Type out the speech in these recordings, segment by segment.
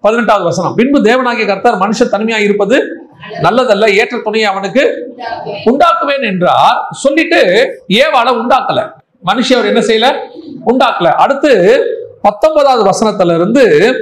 பதினெட்டாவது வசனம் பின்பு தேவனாகிய கர்த்தர் மனுஷ தனிமையா இருப்பது நல்லதல்ல ஏற்ற துணையை அவனுக்கு உண்டாக்குவேன் என்றார் சொல்லிட்டு ஏவாளை உண்டாக்கல மனுஷி அவர் என்ன செய்யல உண்டாக்கல அடுத்து பத்தொன்பதாவது வசனத்துல இருந்து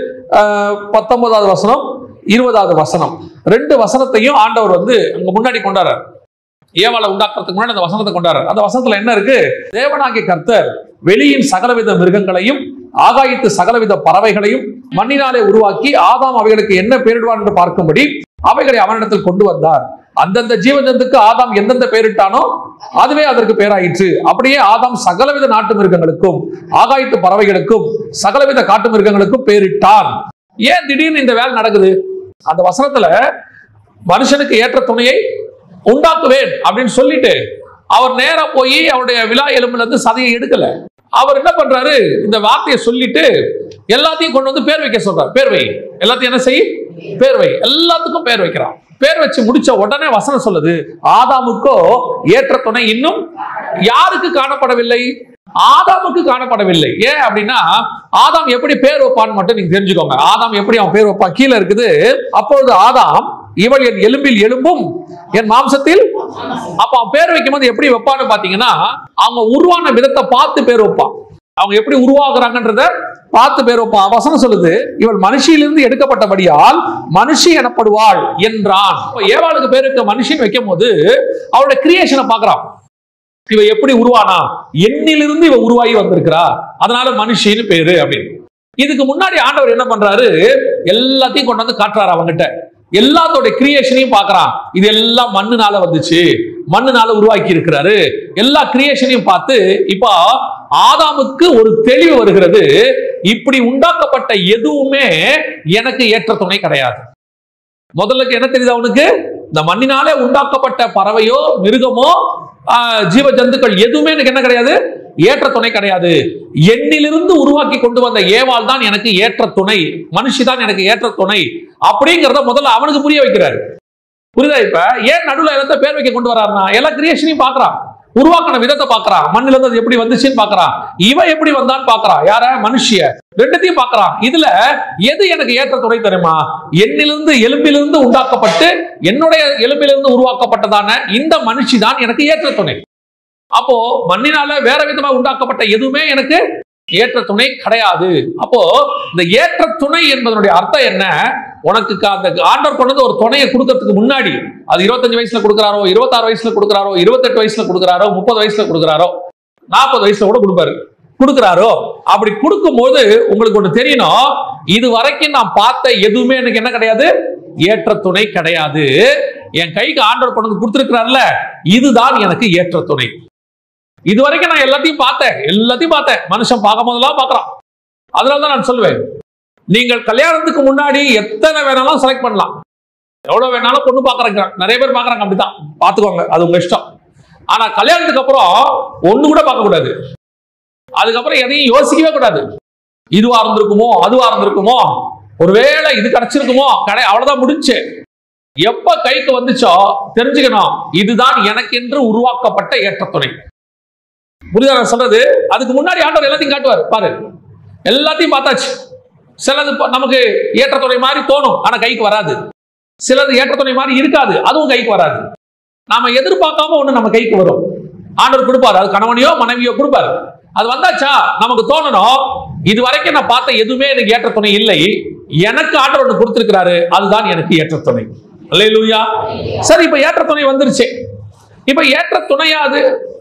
ஆஹ், பத்தொன்பதாவது வசனம் இருபதாவது வசனம் ரெண்டு வசனத்தையும் ஆண்டவர் வந்து அங்க முன்னாடி கொண்டாடுறார் ஏவாளை உண்டாக்குறதுக்கு முன்னாடி அந்த வசனத்தை கொண்டாடுறார் அந்த வசனத்துல என்ன இருக்கு தேவனாகிய கர்த்தர் வெளியின் சகலவித மிருகங்களையும் ஆகாயத்து சகலவித பறவைகளையும் மண்ணினாலே உருவாக்கி ஆதாம் அவைகளுக்கு என்ன பெயரிடுவார் என்று பார்க்கும்படி அவைகளை அவனிடத்தில் கொண்டு வந்தார் அந்தந்த ஜீவஜந்துக்கு ஆதாம் எந்தெந்த பெயரிட்டானோ அதுவே அதற்கு பேராயிற்று அப்படியே ஆதாம் சகலவித நாட்டு மிருகங்களுக்கும் ஆகாயத்து பறவைகளுக்கும் சகலவித காட்டு மிருகங்களுக்கும் பேரிட்டான் ஏன் திடீர்னு இந்த வேலை நடக்குது அந்த வசனத்துல மனுஷனுக்கு ஏற்ற துணையை உண்டாக்குவேன் அப்படின்னு சொல்லிட்டு அவர் நேரா போய் அவருடைய விழா எலும்புல இருந்து சதையை எடுக்கல அவர் என்ன பண்றாரு இந்த வார்த்தையை சொல்லிட்டு எல்லாத்தையும் கொண்டு வந்து பேர் வைக்க சொல்றார் பேர் வை எல்லாத்தையும் என்ன செய் பேர் வை எல்லாத்துக்கும் பேர் வைக்கிறான் பேர் வச்சு முடிச்ச உடனே வசனம் சொல்லுது ஆதாமுக்கோ ஏற்ற துணை இன்னும் யாருக்கு காணப்படவில்லை ஆதாமுக்கு காணப்படவில்லை ஏன் அப்படின்னா ஆதாம் எப்படி பேர் வைப்பான்னு மட்டும் நீங்க தெரிஞ்சுக்கோங்க ஆதாம் எப்படி அவன் பேர் வைப்பான் கீழே இருக்குது அப்பொழுது ஆதாம் இவள் என் எலும்பில் எலும்பும் என் மாம்சத்தில் அப்ப அவன் பேர் வைக்கும்போது எப்படி வைப்பான்னு பாத்தீங்கன்னா அவங்க உருவான விதத்தை பார்த்து பேர் வைப்பான் அவங்க எப்படி உருவாகுறாங்கன்றத பார்த்து பேர் வைப்பான் வசனம் சொல்லுது இவள் மனுஷியிலிருந்து எடுக்கப்பட்டபடியால் மனுஷி எனப்படுவாள் என்றான் இப்ப ஏவாளுக்கு பேருக்கு மனுஷின்னு வைக்கும் போது அவளுடைய கிரியேஷனை பார்க்கறான் இவ எப்படி உருவானா எண்ணிலிருந்து இவ உருவாகி வந்திருக்கிறா அதனால மனுஷின்னு பேரு அப்படின்னு இதுக்கு முன்னாடி ஆண்டவர் என்ன பண்றாரு எல்லாத்தையும் கொண்டு வந்து காட்டுறாரு அவங்கிட்ட எல்லாத்தோட கிரியேஷனையும் பார்க்கறான் இது எல்லாம் மண்ணுனால வந்துச்சு மண்ணுனால உருவாக்கி இருக்கிறாரு எல்லா கிரியேஷனையும் பார்த்து இப்போ ஆதாமுக்கு ஒரு தெளிவு வருகிறது இப்படி உண்டாக்கப்பட்ட எதுவுமே எனக்கு ஏற்ற துணை கிடையாது முதல்ல என்ன தெரியுது அவனுக்கு இந்த மண்ணினாலே உண்டாக்கப்பட்ட பறவையோ மிருகமோ ஆஹ், ஜீவ ஜந்துக்கள் எதுவுமே எனக்கு என்ன கிடையாது ஏற்ற துணை கிடையாது எண்ணிலிருந்து உருவாக்கி கொண்டு வந்த ஏவாள் தான் எனக்கு ஏற்ற துணை மனுஷி தான் எனக்கு ஏற்ற துணை அப்படிங்கிறத முதல்ல அவனுக்கு புரிய வைக்கிறாரு புரியுதா இப்ப ஏன் நடுவுல எல்லாத்த பேர் வைக்க கொண்டு வர்றாருன்னா எல்லா கிரியேஷனையும் பாக்குறான் உருவாக்கின விதத்தை பாக்குறான் மண்ணில இருந்து அது எப்படி வந்துச்சுன்னு பாக்குறான் இவன் எப்படி வந்தான்னு பாக்குறான் யார மனுஷிய ரெண்டுத்தையும் பாக்குறான் இதுல எது எனக்கு ஏற்ற துணை தெரியுமா என்னிலிருந்து எலும்பிலிருந்து உண்டாக்கப்பட்டு என்னுடைய எலும்பிலிருந்து உருவாக்கப்பட்டதான இந்த மனுஷி தான் எனக்கு ஏற்ற துணை அப்போ மண்ணினால வேற விதமா உண்டாக்கப்பட்ட எதுவுமே எனக்கு ஏற்ற துணை கிடையாது அப்போ இந்த ஏற்ற துணை என்பதனுடைய அர்த்தம் என்ன உனக்கு க- அந்த ஆண்டவர் கொண்டு வந்து ஒரு துணையை கொடுக்கறதுக்கு முன்னாடி அது இருபத்தஞ்சு வயசுல கொடுக்குறாரோ இருபத்தாறு வயசுல கொடுக்குறாரோ இருபத்தெட்டு வயசுல கொடுக்குறாரோ முப்பது வயசுல கொடுக்குறாரோ நாற்பது வயசுல கூட கொடுப்பாரு கொடுக்குறாரோ அப்படி கொடுக்கும்போது உங்களுக்கு ஒண்ணு தெரியணும் இது வரைக்கும் நான் பார்த்த எதுவுமே எனக்கு என்ன கிடையாது ஏற்ற துணை கிடையாது என் கைக்கு ஆண்டவர் கொண்டு வந்து கொடுத்துருக்கிறார்ல இதுதான் எனக்கு ஏற்ற துணை இது வரைக்கும் நான் எல்லாத்தையும் பார்த்தேன் எல்லாத்தையும் பார்த்தேன் மனுஷன் பார்க்கும் போதெல்லாம் பார்க்கறான் அதனால தான் நான் சொல்லுவேன் நீங்கள் கல்யாணத்துக்கு முன்னாடி எத்தனை வேணாலும் செலக்ட் பண்ணலாம் எவ்வளவு வேணாலும் பொண்ணு பார்க்கறாங்க நிறைய பேர் பார்க்கறாங்க அப்படிதான் பார்த்துக்கோங்க அது உங்க இஷ்டம் ஆனா கல்யாணத்துக்கு அப்புறம் ஒண்ணு கூட பார்க்க கூடாது அதுக்கப்புறம் எதையும் யோசிக்கவே கூடாது இதுவா இருந்திருக்குமோ அதுவா இருந்திருக்குமோ ஒருவேளை இது கிடைச்சிருக்குமோ கடை அவ்வளவுதான் முடிஞ்சு எப்ப கைக்கு வந்துச்சோ தெரிஞ்சுக்கணும் இதுதான் எனக்கென்று உருவாக்கப்பட்ட ஏற்ற துணை புரியுதா நான் சொல்றது அதுக்கு முன்னாடி ஆண்டவர் எல்லாத்தையும் காட்டுவார் பாரு எல்லாத்தையும் பார்த்தாச்சு சிலது ப- நமக்கு ஏற்ற துணை மாதிரி தோணும் ஆனா கைக்கு வராது சிலது ஏற்ற துணை மாதிரி இருக்காது அதுவும் கைக்கு வராது நாம எதிர்பார்க்காம ஒண்ணு நம்ம கைக்கு வரும் ஆண்டவர் கொடுப்பாரு அது கணவனையோ மனைவியோ கொடுப்பாரு அது வந்தாச்சா நமக்கு தோணணும் இது வரைக்கும் நான் பார்த்த எதுவுமே எனக்கு ஏற்ற துணை இல்லை எனக்கு ஆண்டவர் ஒன்று கொடுத்திருக்கிறாரு அதுதான் எனக்கு ஏற்ற துணை அல்லேலூயா சரி இப்ப ஏற்ற துணை வந்துருச்சு இப்ப ஏற்ற துணையா அது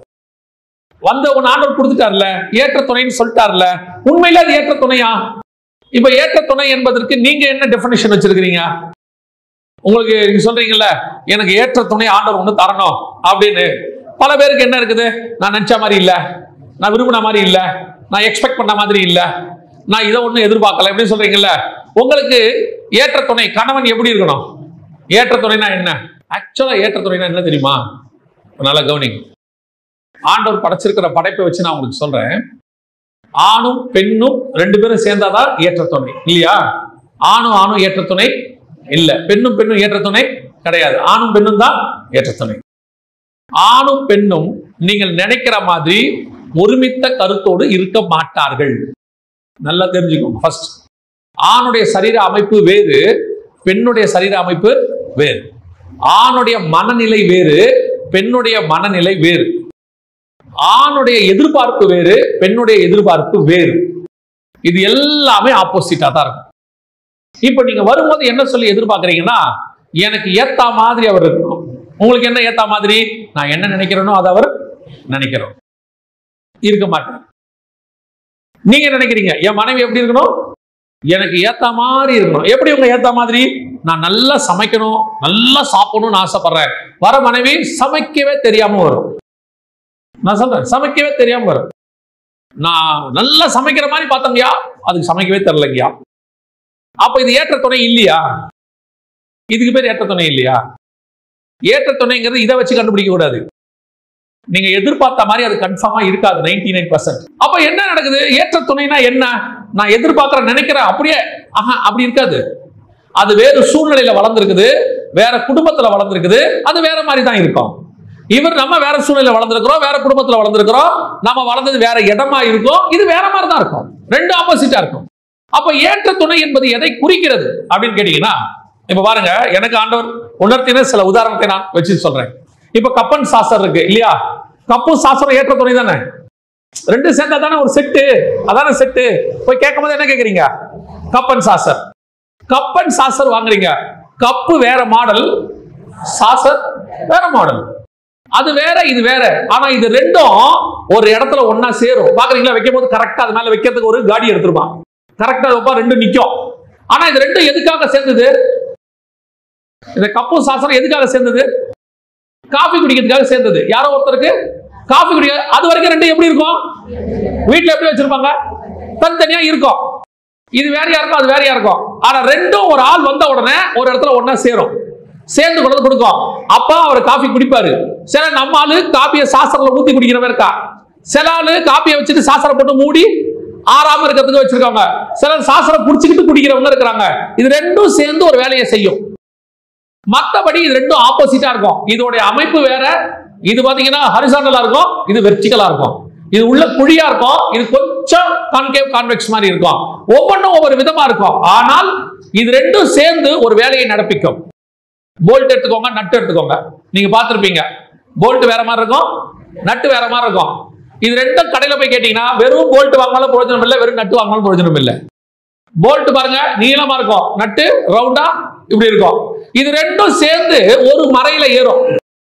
வந்த உன் ஆண்டவர் கொடுத்துட்டார்ல ஏற்ற துணைன்னு சொல்லிட்டார்ல உண்மையில அது ஏற்ற துணையா இப்ப ஏற்ற துணை என்பதற்கு நீங்க என்ன டெபினிஷன் வச்சிருக்கிறீங்க உங்களுக்கு நீங்க சொல்றீங்கல்ல எனக்கு ஏற்ற துணை ஆண்டவர் ஒண்ணு தரணும் அப்படின்னு பல பேருக்கு என்ன இருக்குது நான் நினைச்ச மாதிரி இல்ல நான் விரும்பின மாதிரி இல்ல நான் எக்ஸ்பெக்ட் பண்ண மாதிரி இல்ல நான் இதை ஒண்ணும் எதிர்பார்க்கல எப்படி சொல்றீங்கல்ல உங்களுக்கு ஏற்ற துணை கணவன் எப்படி இருக்கணும் ஏற்ற துணைனா என்ன ஆக்சுவலா ஏற்ற துணைனா என்ன தெரியுமா நல்லா கவனிங்க ஆண்டவர் படைச்சிருக்கிற படைப்பை வச்சு நான் உங்களுக்கு சொல்றேன் ஆணும் பெண்ணும் ரெண்டு பேரும் சேர்ந்தாதான் ஏற்ற துணை இல்லையா ஆணும் ஆணும் ஏற்ற துணை இல்ல பெண்ணும் பெண்ணும் ஏற்ற துணை கிடையாது ஆணும் பெண்ணும் தான் ஏற்ற துணை ஆணும் பெண்ணும் நீங்கள் நினைக்கிற மாதிரி ஒருமித்த கருத்தோடு இருக்க மாட்டார்கள் நல்லா தெரிஞ்சுக்கோங்க ஃபர்ஸ்ட் ஆணுடைய சரீர அமைப்பு வேறு பெண்ணுடைய சரீர அமைப்பு வேறு ஆணுடைய மனநிலை வேறு பெண்ணுடைய மனநிலை வேறு ஆணுடைய எதிர்பார்ப்பு வேறு பெண்ணுடைய எதிர்பார்ப்பு வேறு இது எல்லாமே ஆப்போசிட்டா தான் இருக்கும் இப்ப நீங்க வரும்போது என்ன சொல்லி எதிர்பார்க்கறீங்கன்னா எனக்கு ஏத்தா மாதிரி அவர் இருக்கணும் உங்களுக்கு என்ன ஏத்தா மாதிரி நான் என்ன நினைக்கிறேனோ அதை அவர் நினைக்கிறோம் இருக்க மாட்டேன் நீங்க நினைக்கிறீங்க என் மனைவி எப்படி இருக்கணும் எனக்கு ஏத்த மாதிரி இருக்கணும் எப்படி உங்க ஏத்த மாதிரி நான் நல்லா சமைக்கணும் நல்லா சாப்பிடணும்னு ஆசைப்படுறேன் வர மனைவி சமைக்கவே தெரியாம வரும் நான் சொல்றேன் சமைக்கவே தெரியாம வரும் நான் நல்லா சமைக்கிற மாதிரி பார்த்தங்கயா அதுக்கு சமைக்கவே தெரிலங்கயா அப்ப இது ஏற்ற துணை இல்லையா இதுக்கு பேர் ஏற்ற துணை இல்லையா ஏற்ற துணைங்கிறது இதை வச்சு கண்டுபிடிக்க கூடாது நீங்க எதிர்பார்த்த மாதிரி அது கன்ஃபார்மா இருக்காது நைன்டி நைன் பர்சன்ட் அப்ப என்ன நடக்குது ஏற்ற துணைனா என்ன நான் எதிர்பார்க்கிற நினைக்கிறேன் அப்படியே ஆஹா அப்படி இருக்காது அது வேறு சூழ்நிலையில வளர்ந்துருக்குது வேற குடும்பத்துல வளர்ந்துருக்குது அது வேற மாதிரி தான் இருக்கும் இவர் நம்ம வேற சூழ்நிலையில வளர்ந்துருக்கிறோம் வேற குடும்பத்துல வளர்ந்துருக்கிறோம் நம்ம வளர்ந்தது வேற இடமா இருக்கும் இது வேற மாதிரி தான் இருக்கும் ரெண்டு ஆப்போசிட்டா இருக்கும் அப்ப ஏற்ற துணை என்பது எதை குறிக்கிறது அப்படின்னு கேட்டீங்கன்னா இப்ப பாருங்க எனக்கு ஆண்டவர் உணர்த்தின சில உதாரணத்தை நான் வச்சு சொல்றேன் இப்ப கப்பன் சாசர் இருக்கு இல்லையா கப்பும் சாசரும் ஏற்ற துணை தானே ரெண்டு சேர்ந்தா தானே ஒரு செட்டு அதானே செட்டு போய் கேட்கும் போது என்ன கேக்குறீங்க கப்பன் சாசர் கப்பன் சாசர் வாங்குறீங்க கப்பு வேற மாடல் சாசர் வேற மாடல் அது வேற இது வேற ஆனா இது ரெண்டும் ஒரு இடத்துல ஒண்ணா சேரும் பாக்குறீங்களா வைக்கும் போது கரெக்டா அது மேல வைக்கிறதுக்கு ஒரு காடி எடுத்துருப்பான் கரெக்டா வைப்பா ரெண்டும் நிக்கும் ஆனா இது ரெண்டும் எதுக்காக சேர்ந்தது இந்த கப்பு சாசனம் எதுக்காக சேர்ந்தது காஃபி குடிக்கிறதுக்காக சேர்ந்தது யாரோ ஒருத்தருக்கு காஃபி குடிக்க அது வரைக்கும் ரெண்டும் எப்படி இருக்கும் வீட்ல எப்படி வச்சிருப்பாங்க தனித்தனியா இருக்கும் இது வேறையா இருக்கும் அது வேறையா இருக்கும் ஆனா ரெண்டும் ஒரு ஆள் வந்த உடனே ஒரு இடத்துல ஒண்ணா சேரும் சேர்ந்து கொண்டு வந்து கொடுக்கும் அப்பா அவர் காஃபி குடிப்பாரு சில நம்ம ஆளு காப்பியை சாஸ்திரத்துல ஊத்தி குடிக்கிறவன் இருக்கா சில ஆளு காப்பியை வச்சுட்டு சாஸ்திரம் போட்டு மூடி ஆறாம இருக்கிறதுக்கு வச்சிருக்காங்க சில சாஸ்திரம் புடிச்சுக்கிட்டு குடிக்கிறவங்க இருக்கிறாங்க இது ரெண்டும் சேர்ந்து ஒரு வேலையை செய்யும் மத்தபடி இது ரெண்டும் ஆப்போசிட்டா இருக்கும் இதோடைய அமைப்பு வேற இது பாத்தீங்கன்னா ஹரிசாண்டலா இருக்கும் இது வெர்டிகலா இருக்கும் இது உள்ள குழியா இருக்கும் இது கொஞ்சம் கான்கேவ் கான்வெக்ஸ் மாதிரி இருக்கும் ஒவ்வொன்றும் ஒவ்வொரு விதமா இருக்கும் ஆனால் இது ரெண்டும் சேர்ந்து ஒரு வேலையை நடப்பிக்கும் போல்ட் எடுத்துக்கோங்க நட்டு எடுத்துக்கோங்க நீங்க பார்த்திருப்பீங்க போல்ட் வேற மாதிரி இருக்கும் நட்டு வேற மாதிரி இருக்கும் இது ரெண்டும் கடையில போய் கேட்டீங்கன்னா வெறும் போல்ட் வாங்கினாலும் பிரயோஜனம் இல்லை வெறும் நட்டு வாங்கினாலும் பிரயோஜனம் இல்லை போல்ட் பாருங்க நீளமா இருக்கும் நட்டு ரவுண்டா இப்படி இருக்கும் இது ரெண்டும் சேர்ந்து ஒரு மறையில ஏறும்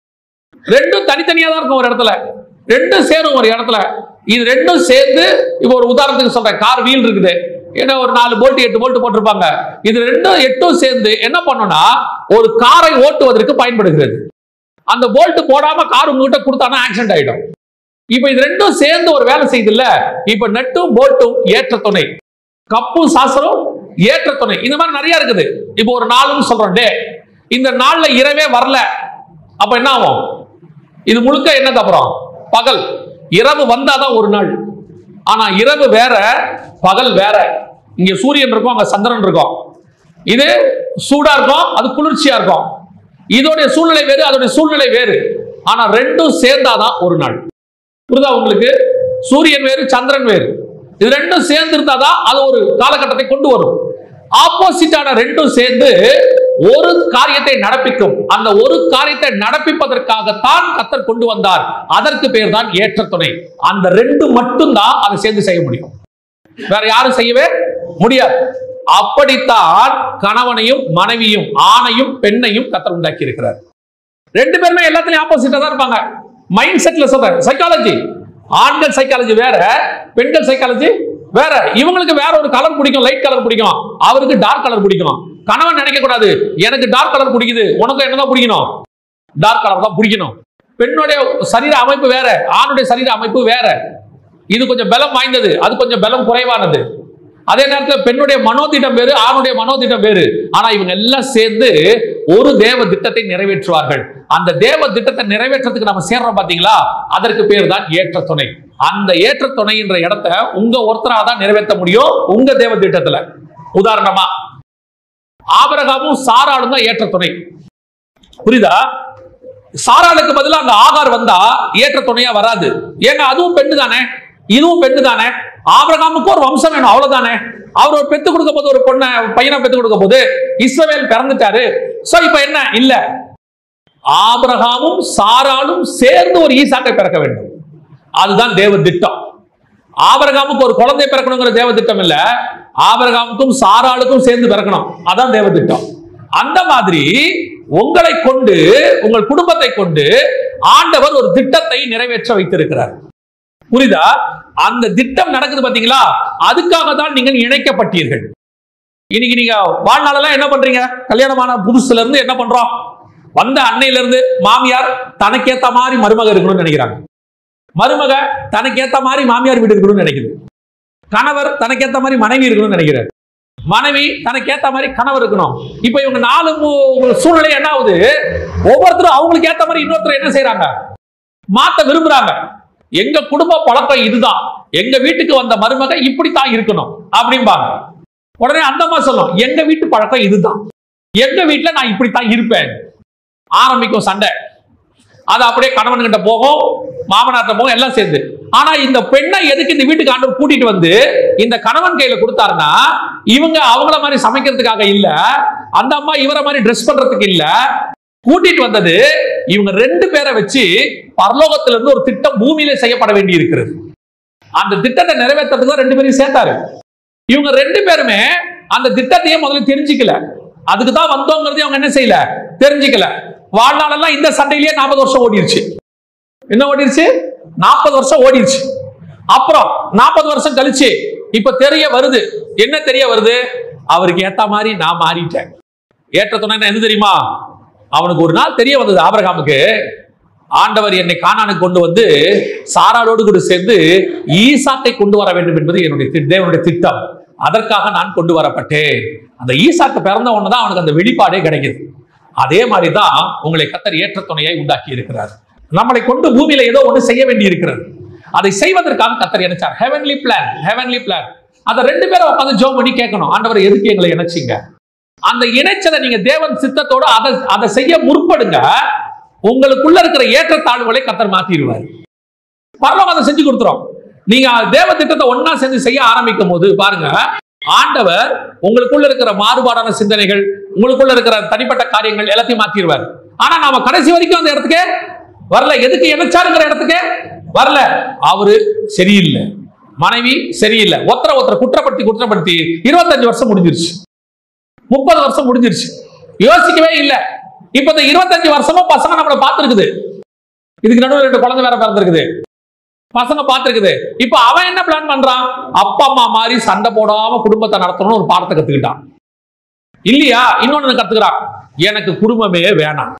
ரெண்டும் தனித்தனியா தான் இருக்கும் ஒரு இடத்துல ரெண்டும் சேரும் ஒரு இடத்துல இது ரெண்டும் சேர்ந்து இப்போ ஒரு உதாரணத்துக்கு சொல்றேன் கார் வீல் இருக்குது ஏன்னா ஒரு நாலு போல்ட் எட்டு போல்ட் போட்டிருப்பாங்க இது ரெண்டும் எட்டும் சேர்ந்து என்ன பண்ணும்னா ஒரு காரை ஓட்டுவதற்கு பயன்படுகிறது அந்த போல்ட் போடாம கார் உங்ககிட்ட கொடுத்தானா ஆக்சிடென்ட் ஆயிடும் இப்ப இது ரெண்டும் சேர்ந்து ஒரு வேலை செய்யுது இல்ல இப்ப நட்டும் போல்ட்டும் ஏற்ற துணை கப்பும் சாசரும் ஏற்ற துணை இந்த மாதிரி நிறைய இருக்குது இப்போ ஒரு நாளுன்னு சொல்றோம் டே இந்த நாள்ல இரவே வரல அப்ப என்ன ஆகும் இது முழுக்க என்னது அப்புறம் பகல் இரவு வந்தாதான் ஒரு நாள் ஆனா இரவு வேற பகல் வேற இங்க சூரியன் இருக்கும் அங்க சந்திரன் இருக்கும் இது சூடா இருக்கும் அது குளிர்ச்சியா இருக்கும் இதோடைய சூழ்நிலை வேறு அதோடைய சூழ்நிலை வேறு ஆனா ரெண்டும் சேர்ந்தாதான் ஒரு நாள் புரியுதா உங்களுக்கு சூரியன் வேறு சந்திரன் வேறு இது ரெண்டும் சேர்ந்து இருந்தாதான் அது ஒரு காலகட்டத்தை கொண்டு வரும் ஆப்போசிட்டான ரெண்டும் சேர்ந்து ஒரு காரியத்தை நடப்பிக்கும் அந்த ஒரு காரியத்தை நடப்பிப்பதற்காகத்தான் கத்தர் கொண்டு வந்தார் அதற்கு பேர் தான் ஏற்ற துணை அந்த ரெண்டு மட்டும்தான் அதை சேர்ந்து செய்ய முடியும் வேற யாரும் செய்யவே முடியாது அப்படித்தான் கணவனையும் மனைவியும் ஆணையும் பெண்ணையும் கத்தர் உண்டாக்கி இருக்கிறார் ரெண்டு பேருமே எல்லாத்துலயும் ஆப்போசிட்டா தான் இருப்பாங்க மைண்ட் செட்ல சொல்றேன் சைக்காலஜி ஆண்கள் சைக்காலஜி வேற பெண்கள் சைக்காலஜி வேற இவங்களுக்கு வேற ஒரு கலர் பிடிக்கும் லைட் கலர் பிடிக்கும் அவருக்கு டார்க் கலர் பிடிக்கும் கணவன் நினைக்க கூடாது எனக்கு டார்க் கலர் பிடிக்குது உனக்கு என்னதான் பிடிக்கணும் டார்க் கலர் தான் பிடிக்கணும் பெண்ணுடைய சரீர அமைப்பு வேற ஆணுடைய சரீர அமைப்பு வேற இது கொஞ்சம் பலம் வாய்ந்தது அது கொஞ்சம் பலம் குறைவானது அதே நேரத்தில் பெண்ணுடைய மனோதிட்டம் வேறு ஆணுடைய மனோதிட்டம் வேறு ஆனா இவங்க எல்லாம் சேர்ந்து ஒரு தேவ திட்டத்தை நிறைவேற்றுவார்கள் அந்த தேவ திட்டத்தை நிறைவேற்றத்துக்கு நம்ம சேர்றோம் பாத்தீங்களா அதற்கு பேர் தான் ஏற்ற துணை அந்த ஏற்ற துணை என்ற இடத்த உங்க ஒருத்தராக தான் நிறைவேற்ற முடியும் உங்க தேவ திட்டத்துல உதாரணமா ஆபரகாமும் சாராளும் தான் ஏற்ற துணை புரியுதா சாராளுக்கு பதிலா அங்க ஆகார் வந்தா ஏற்ற துணையா வராது ஏங்க அதுவும் பெண்ணு தானே இதுவும் பெண்ணு தானே ஆபிரகாமுக்கு ஒரு வம்சம் வேணும் அவ்வளவுதானே அவர் ஒரு பெத்து கொடுக்க போது ஒரு பொண்ணை பையனை பெத்து கொடுக்க போது இஸ்ரவேல் பிறந்துட்டாரு சோ இப்ப என்ன இல்ல ஆபிரகாமும் சாராலும் சேர்ந்து ஒரு ஈசாக்கை பிறக்க வேண்டும் அதுதான் தேவ திட்டம் ஆபரகாமுக்கு ஒரு குழந்தை பிறக்கணுங்கிற தேவ திட்டம் இல்ல ஆபரகாமுக்கும் சாராளுக்கும் சேர்ந்து பிறக்கணும் அதான் தேவ திட்டம் அந்த மாதிரி உங்களை கொண்டு உங்கள் குடும்பத்தை கொண்டு ஆண்டவர் ஒரு திட்டத்தை நிறைவேற்ற வைத்திருக்கிறார் புரியுதா அந்த திட்டம் நடக்குது பாத்தீங்களா அதுக்காக தான் நீங்கள் இணைக்கப்பட்டீர்கள் இன்னைக்கு நீங்க வாழ்நாளெல்லாம் என்ன பண்றீங்க கல்யாணமான புதுசுல இருந்து என்ன பண்றோம் வந்த அன்னையில இருந்து மாமியார் தனக்கேத்த மாதிரி மருமக இருக்கணும்னு நினைக்கிறாங்க மருமக தனக்கேத்த மாதிரி மாமியார் வீடு இருக்கணும்னு நினைக்குது கணவர் தனக்கேத்த மாதிரி மனைவி இருக்கணும்னு நினைக்கிறார் மனைவி தனக்கேத்த மாதிரி கணவர் இருக்கணும் இப்ப இவங்க நாலு மூ- சூழ்நிலை என்ன ஆகுது ஒவ்வொருத்தரும் அவங்களுக்கு ஏத்த மாதிரி இன்னொருத்தர் என்ன செய்றாங்க மாத்த விரும்புறாங்க எங்க குடும்ப பழக்கம் இதுதான் எங்க வீட்டுக்கு வந்த மருமக இப்படித்தான் இருக்கணும் அப்படிம்பாங்க உடனே அந்த அம்மா சொல்லும் எங்க வீட்டு பழக்கம் இதுதான் எங்க வீட்டுல நான் இப்படித்தான் இருப்பேன் ஆரம்பிக்கும் சண்டை அது அப்படியே கணவன் கிட்ட போகும் மாமனார்ட்ட போகும் எல்லாம் சேர்ந்து ஆனா இந்த பெண்ணை எதுக்கு இந்த வீட்டுக்கு ஆண்டவர் கூட்டிட்டு வந்து இந்த கணவன் கையில கொடுத்தாருன்னா இவங்க அவங்கள மாதிரி சமைக்கிறதுக்காக இல்ல அந்த அம்மா இவரை மாதிரி ட்ரெஸ் பண்றதுக்கு இல்ல கூட்டிட்டு வந்தது இவங்க ரெண்டு பேரை வச்சு பரலோகத்துல இருந்து ஒரு திட்டம் பூமியில செய்யப்பட வேண்டி இருக்கிறது அந்த திட்டத்தை நிறைவேற்றதுக்கு தான் ரெண்டு பேரையும் சேர்த்தாரு இவங்க ரெண்டு பேருமே அந்த திட்டத்தையே முதல்ல தெரிஞ்சுக்கல அதுக்கு தான் வந்தோங்கிறதையும் அவங்க என்ன செய்யல தெரிஞ்சுக்கல வாழ்நாளெல்லாம் இந்த சண்டையிலேயே நாற்பது வருஷம் ஓடிருச்சு என்ன ஓடிருச்சு நாற்பது வருஷம் ஓடிருச்சு அப்புறம் நாற்பது வருஷம் கழிச்சு இப்ப தெரிய வருது என்ன தெரிய வருது அவருக்கு ஏத்த மாதிரி நான் மாறிட்டேன் ஏற்ற துணை என்ன தெரியுமா அவனுக்கு ஒரு நாள் தெரிய வந்தது ஆபிரகாமுக்கு ஆண்டவர் என்னை கானானுக்கு கொண்டு வந்து சாராளோடு கூட சேர்ந்து ஈசாக்கை கொண்டு வர வேண்டும் என்பது என்னுடைய தி- தேவனுடைய திட்டம் அதற்காக நான் கொண்டு வரப்பட்டேன் அந்த ஈசாக்கு பிறந்த உடனே தான் அவனுக்கு அந்த வெளிப்பாடே கிடைக்குது அதே மாதிரி தான் உங்களை கத்தர் ஏற்ற துணையை உண்டாக்கி இருக்கிறார் நம்மளை கொண்டு பூமியில ஏதோ ஒன்று செய்ய வேண்டி இருக்கிறது அதை செய்வதற்காக கத்தர் இணைச்சார் ஹெவன்லி பிளான் ஹெவன்லி பிளான் அதை ரெண்டு பேரும் உட்காந்து ஜோம் பண்ணி கேட்கணும் ஆண்டவர் எதுக்கு எங்களை இணைச்சிங்க அந்த இணைச்சதை நீங்க தேவன் சித்தத்தோட அதை அதை செய்ய முற்படுங்க உங்களுக்குள்ள இருக்கிற ஏற்றத்தாழ்வுகளை கத்தர் மாத்திடுவார் பரலோகம் அதை செஞ்சு கொடுத்துரும் நீங்க தேவ திட்டத்தை ஒண்ணா சேர்ந்து செய்ய ஆரம்பிக்கும் போது பாருங்க ஆண்டவர் உங்களுக்குள்ள இருக்கிற மாறுபாடான சிந்தனைகள் உங்களுக்குள்ள இருக்கிற தனிப்பட்ட காரியங்கள் எல்லாத்தையும் மாத்திடுவார் ஆனா நாம கடைசி வரைக்கும் அந்த இடத்துக்கு வரல எதுக்கு இணைச்சாருங்கிற இடத்துக்கு வரல அவரு சரியில்லை மனைவி சரியில்லை ஒருத்தர ஒருத்தர குற்றப்படுத்தி குற்றப்படுத்தி இருபத்தஞ்சு வருஷம் முடிஞ்சிருச்சு முப்பது வருஷம் முடிஞ்சிருச்சு யோசிக்கவே இல்ல இப்ப இந்த இருபத்தஞ்சு வருஷமும் பசங்க நம்மளை பார்த்திருக்குது இதுக்கு நடுவில் ரெண்டு குழந்தை வேற பிறந்திருக்குது பசங்க பார்த்திருக்குது இப்ப அவன் என்ன பிளான் பண்றான் அப்பா அம்மா மாதிரி சண்டை போடாம குடும்பத்தை நடத்தணும்னு ஒரு பாடத்தை கத்துக்கிட்டான் இல்லையா இன்னொன்னு கத்துக்கிறான் எனக்கு குடும்பமே வேணாம்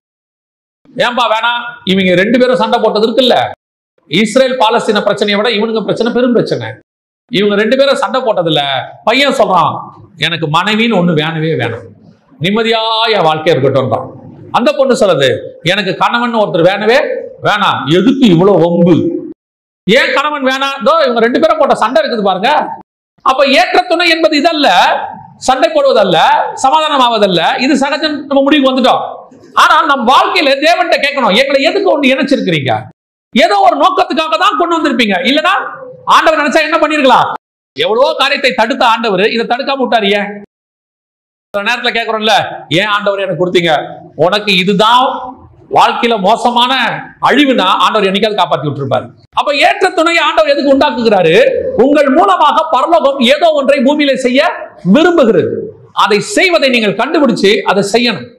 ஏன்பா வேணாம் இவங்க ரெண்டு பேரும் சண்டை போட்டது இருக்குல்ல இஸ்ரேல் பாலஸ்தீன பிரச்சனையை விட இவனுங்க பிரச்சனை பெரும் பிரச்சனை இவங்க ரெண்டு பேரும் சண்டை போட்டதுல பையன் சொல்றான் எனக்கு மனைவின்னு ஒண்ணு வேணவே வேணாம் நிம்மதியா என் வாழ்க்கை இருக்கட்டும் அந்த பொண்ணு சொல்லுது எனக்கு கணவன் ஒருத்தர் வேணவே வேணாம் எதுக்கு இவ்வளவு வம்பு ஏன் கணவன் வேணாம் தோ இவங்க ரெண்டு பேரும் போட்ட சண்டை இருக்குது பாருங்க அப்ப ஏற்ற துணை என்பது இதல்ல சண்டை போடுவதல்ல சமாதானம் ஆவதல்ல இது சகஜம் நம்ம முடிவுக்கு வந்துட்டோம் ஆனா நம் வாழ்க்கையில தேவன்கிட்ட கேட்கணும் எங்களை எதுக்கு ஒண்ணு இணைச்சிருக்கிறீங்க ஏதோ ஒரு நோக்கத்துக்காக தான் கொண்டு வந்திருப்பீங்க இல்லனா ஆண்டவர் நினைச்சா என்ன பண்ணிருக்கலாம் எவ்வளவோ காரியத்தை தடுத்த ஆண்டவர் இதை தடுக்காம விட்டாரு ஏன் சில நேரத்துல கேட்கறோம்ல ஏன் ஆண்டவர் எனக்கு கொடுத்தீங்க உனக்கு இதுதான் வாழ்க்கையில மோசமான அழிவுனா ஆண்டவர் என்னைக்காவது காப்பாத்தி விட்டுருப்பாரு அப்ப ஏற்ற துணையை ஆண்டவர் எதுக்கு உண்டாக்குகிறாரு உங்கள் மூலமாக பரலோகம் ஏதோ ஒன்றை பூமியில செய்ய விரும்புகிறது அதை செய்வதை நீங்கள் கண்டுபிடிச்சு அதை செய்யணும்